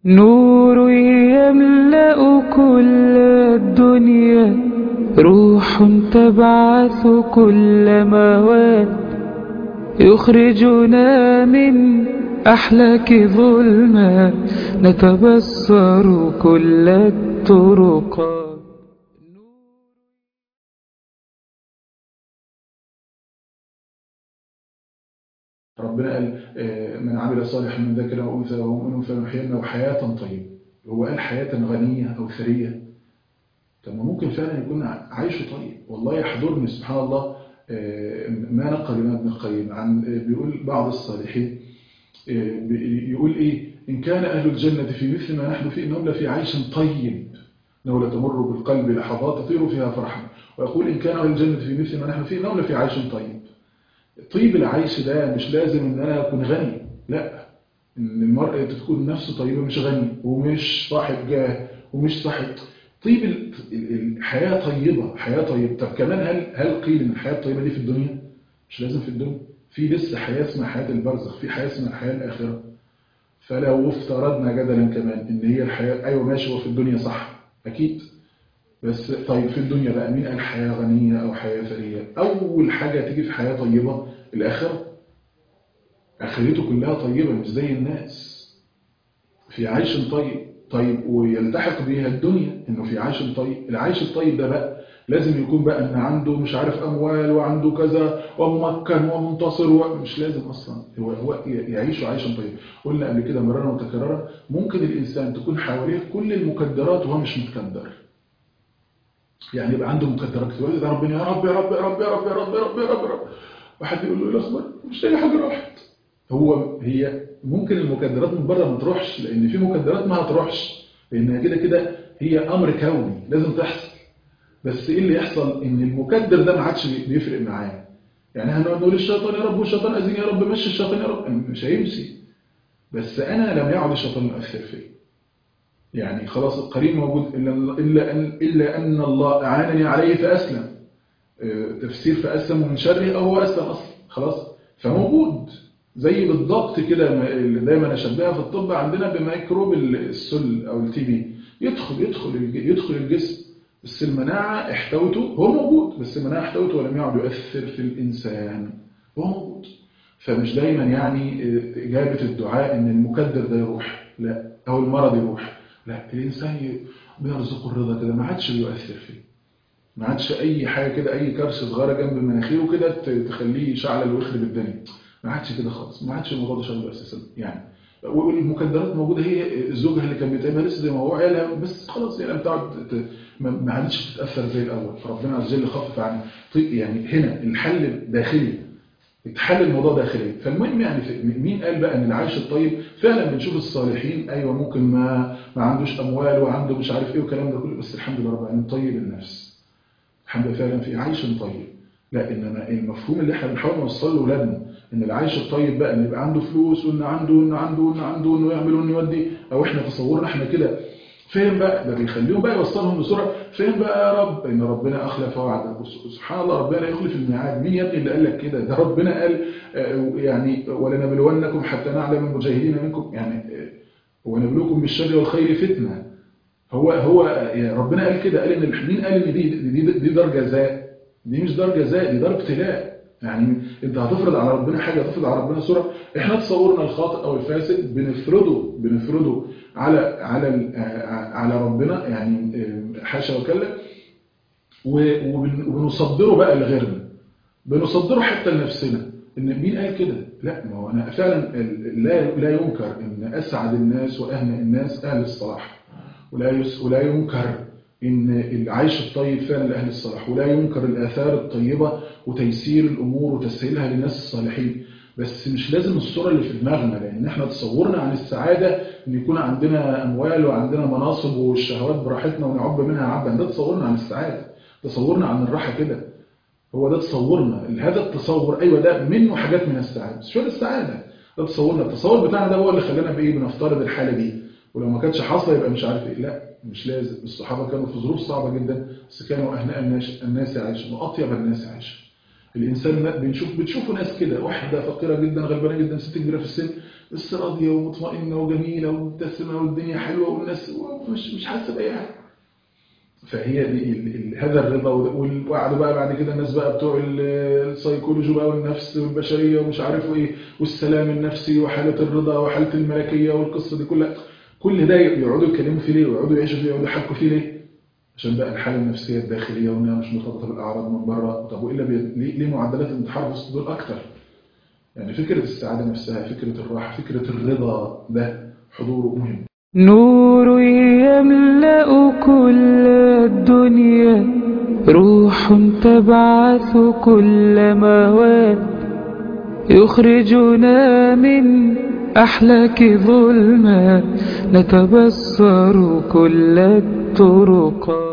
نور يملأ كل الدنيا روح تبعث كل مواد يخرجنا من أحلاك ظلمات نتبصر كل الطرقات ربنا قال آه، من عمل صالحا من ذكر او انثى وهو مؤمن فلنحيينه حياه طيبه هو قال حياه غنيه او ثريه طب ما ممكن فعلا يكون عايشه طيب والله يحضرني سبحان الله آه، ما نقل لنا ابن القيم عن آه، بيقول بعض الصالحين آه، بي- يقول ايه ان كان اهل الجنه في مثل ما نحن فيه انهم لفي عيش طيب انه لتمر بالقلب لحظات تطير فيها فرحا ويقول ان كان اهل الجنه في مثل ما نحن فيه انهم لفي عيش طيب طيب العيش ده مش لازم ان انا اكون غني لا ان المرء تكون نفسه طيبه مش غني ومش صاحب جاه ومش صاحب طيب ال- ال- الحياه طيبه حياه طيبه طب كمان هل هل قيل ان الحياه الطيبه دي في الدنيا مش لازم في الدنيا في لسه حياه اسمها حياه البرزخ في حياه اسمها الحياه الاخره فلو افترضنا جدلا كمان ان هي الحياه ايوه ماشي هو في الدنيا صح اكيد بس طيب في الدنيا بقى مين قال حياة غنية أو حياة ثرية أول حاجة تيجي في حياة طيبة الآخرة آخرته كلها طيبة مش زي الناس في عيش طيب طيب ويلتحق بيها الدنيا إنه في عيش طيب العيش الطيب ده بقى لازم يكون بقى إن عنده مش عارف أموال وعنده كذا وممكن ومنتصر ومش لازم أصلا هو هو يعيش عيشا طيب قلنا قبل كده مرارا وتكرارا ممكن الإنسان تكون حواليه كل المكدرات وهو مش متكدر يعني يبقى عنده مكدرات كتير ده ربنا يا رب يا رب يا رب يا رب يا رب يا رب يا رب, يا رب. واحد يقول له ايه الاخبار مش لاقي حاجه راحت هو هي ممكن المكدرات من بره ما تروحش لان في مكدرات ما هتروحش لانها كده كده هي امر كوني لازم تحصل بس ايه اللي يحصل ان المكدر ده ما عادش بيفرق معاه يعني هنقعد نقول الشيطان يا رب والشيطان اذن يا رب مشي الشيطان يا رب مش هيمشي بس انا لم يعد الشيطان يؤثر فيا يعني خلاص القرين موجود إلا, إلا, أن إلا أن الله أعانني عليه فأسلم آه، تفسير فأسلم من شره أو هو أسلم أصلا خلاص فموجود زي بالضبط كده ما- اللي دايما أشبهها في الطب عندنا بميكروب السل أو التي بي يدخل يدخل الج- يدخل الجسم بس المناعة احتوته هو موجود بس المناعة احتوته ولم يعد يؤثر في الإنسان هو موجود فمش دايما يعني آه، إجابة الدعاء إن المكدر ده يروح لا أو المرض يروح لا الإنسان ي- بيرزقه الرضا كده ما عادش بيؤثر فيه ما عادش أي حاجة كده أي كرش صغيرة جنب مناخيره كده ت- تخليه يشعل ويخرب الدنيا ما عادش كده خالص ما عادش الموضوع ده شغله أساسا يعني والمكدرات موجودة هي زوجها اللي كان بيتعبها لسه زي ما هو عيالها بس خلاص هي لم تعد ت- ما ما عادش تتأثر زي الأول فربنا عز وجل خفف عن طيب يعني هنا الحل داخلي اتحل الموضوع داخليا فالمهم يعني في- مين قال بقى ان العيش الطيب فعلا بنشوف الصالحين ايوه ممكن ما ما عندوش اموال وعنده مش عارف ايه والكلام ده كله بس الحمد لله رب العالمين طيب النفس الحمد لله فعلا في عيش طيب لا انما المفهوم اللي احنا بنحاول نوصله لاولادنا ان العيش الطيب بقى ان يبقى عنده فلوس وان عنده وان عنده وان عنده وانه يعمل وانه يودي او احنا تصورنا احنا كده فين بقى ده بيخليهم بقى يوصلهم بسرعه فين بقى يا رب ان ربنا اخلف وعده سبحان الله ربنا لا يخلف الميعاد مين يا ابني اللي قال لك كده ده ربنا قال آه، يعني ولنبلونكم حتى نعلم المجاهدين منكم يعني آه، ونبلوكم بالشر والخير فتنه هو هو يعني ربنا قال كده قال ان مين قال ان دي دي دي دار جزاء دي مش دار جزاء دي دار ابتلاء يعني انت هتفرض على ربنا حاجه هتفرض على ربنا صوره احنا تصورنا الخاطئ او الفاسد بنفرضه بنفرضه على على ال- آه، على ربنا يعني آه، حاشا وكلا و- وبن- وبنصدره بقى لغيرنا بنصدره حتى لنفسنا ان مين قال كده لا ما هو انا فعلا ال- لا لا ينكر ان اسعد الناس واهنى الناس اهل الصلاح ولا يس ولا ينكر ان العيش الطيب فعلا لاهل الصلاح ولا ينكر الاثار الطيبه وتيسير الامور وتسهيلها للناس الصالحين بس مش لازم الصوره اللي في دماغنا لان احنا تصورنا عن السعاده ان يكون عندنا اموال وعندنا مناصب والشهوات براحتنا ونعب منها عبا ده تصورنا عن السعاده تصورنا عن الراحه كده هو ده تصورنا هذا التصور ايوه ده منه حاجات من السعاده بس شو السعاده ده تصورنا التصور بتاعنا ده هو اللي خلانا بايه بنفترض الحاله دي ولو ما كانتش حاصله يبقى مش عارف ايه لا مش لازم الصحابه كانوا في ظروف صعبه جدا بس كانوا اهناء الناس الناس عايشه واطيب الناس عايشه الانسان ما- بنشوف بتشوفوا ناس كده واحده فقيره جدا غلبانه جدا ست كبيره في السن بس راضية ومطمئنة وجميلة ومبتسمة والدنيا حلوة والناس مش مش حاسة بأي حاجة فهي دي ال- ال- هذا الرضا وال- وقعدوا بقى بعد كده الناس بقى بتوع ال- السيكولوجي بقى والنفس والبشرية ومش عارف ايه والسلام النفسي وحالة الرضا وحالة الملكية والقصة دي كلها كل ده يقعدوا يتكلموا فيه ليه ويقعدوا يعيشوا فيه ويقعدوا يحكوا فيه ليه عشان بقى الحالة النفسية الداخلية وانها مش مرتبطة بالأعراض من بره طب وإلا بي... ليه ليه معدلات الانتحار في وسط دول أكتر يعني فكرة السعادة نفسها فكرة الراحة فكرة الرضا ده حضوره مهم نور يملأ كل الدنيا روح تبعث كل مواد يخرجنا من أحلاك ظلمات نتبصر كل الطرقات